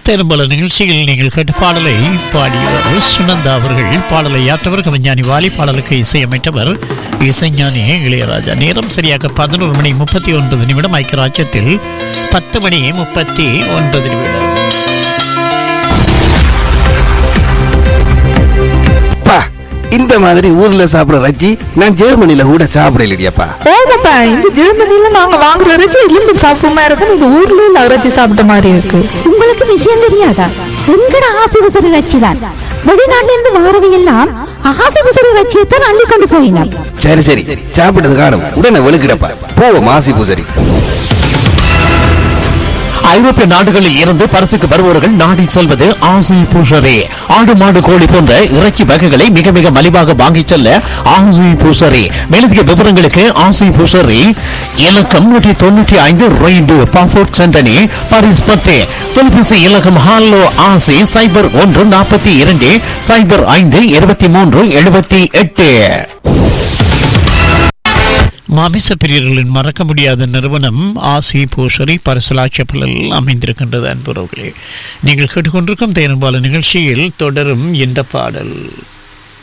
பெரும்பாலும் நிகழ்ச்சியில் நீங்கள் கேட்ட பாடலை பாடியவர் சுனந்தா அவர்கள் பாடலை யாற்றவர் கவிஞானி வாலி பாடலுக்கு இசையமைத்தவர் இசைஞானி இளையராஜா நேரம் சரியாக பதினோரு மணி முப்பத்தி ஒன்பது நிமிடம் ஐக்கியராஜ்யத்தில் பத்து மணி முப்பத்தி ஒன்பது நிமிடம் அப்பா இந்த மாதிரி ஊர்ல சாப்பிடுற ரஜ்ஜி நான் ஜெர்மனில கூட சாப்பிடலையப்பா ஓமாப்பா இந்த ஜெர்மனில நாங்க வாங்குற இறைச்சி எலும்பு சாப்பிட்ட இருக்கும் இந்த ஊர்ல உள்ள இறைச்சி சாப்பிட்ட மாதிரி இருக்கு உங்களுக்கு விஷயம் தெரியாதா எங்கட ஆசை உசரி கட்சிதான் வெளிநாட்டுல இருந்து வாரவை எல்லாம் ஆசை உசரி கட்சியத்தான் அள்ளி கொண்டு போயினார் சரி சரி சாப்பிட்டது காணும் உடனே வெளுக்கிடப்பா போவோம் மாசி பூசரி ஐரோப்பிய நாடுகளில் இருந்து பரிசுக்கு வருபவர்கள் நாடி செல்வது ஆசை பூசரே ஆடு மாடு கோழி போன்ற இறைச்சி வகைகளை மிக மிக மலிவாக வாங்கிச் செல்ல ஆசை பூசரே மேலதிக விவரங்களுக்கு ஆசை பூசரி இலக்கம் நூற்றி தொண்ணூற்றி ஐந்து ரெய்டு பாஃபோர்ட் சென்டனி பாரிஸ் பத்து தொலைபேசி இலக்கம் ஹாலோ ஆசை சைபர் ஒன்று நாற்பத்தி இரண்டு சைபர் ஐந்து இருபத்தி மூன்று எழுபத்தி எட்டு மாமிச பிரியர்களின் மறக்க முடியாத நிறுவனம் ஆசி பூசரி பரிசலாச்சப்பலில் அமைந்திருக்கின்றது அன்புறவுகளே நீங்கள் கேட்டுக்கொண்டிருக்கும் தேனுபால நிகழ்ச்சியில் தொடரும் இந்த பாடல்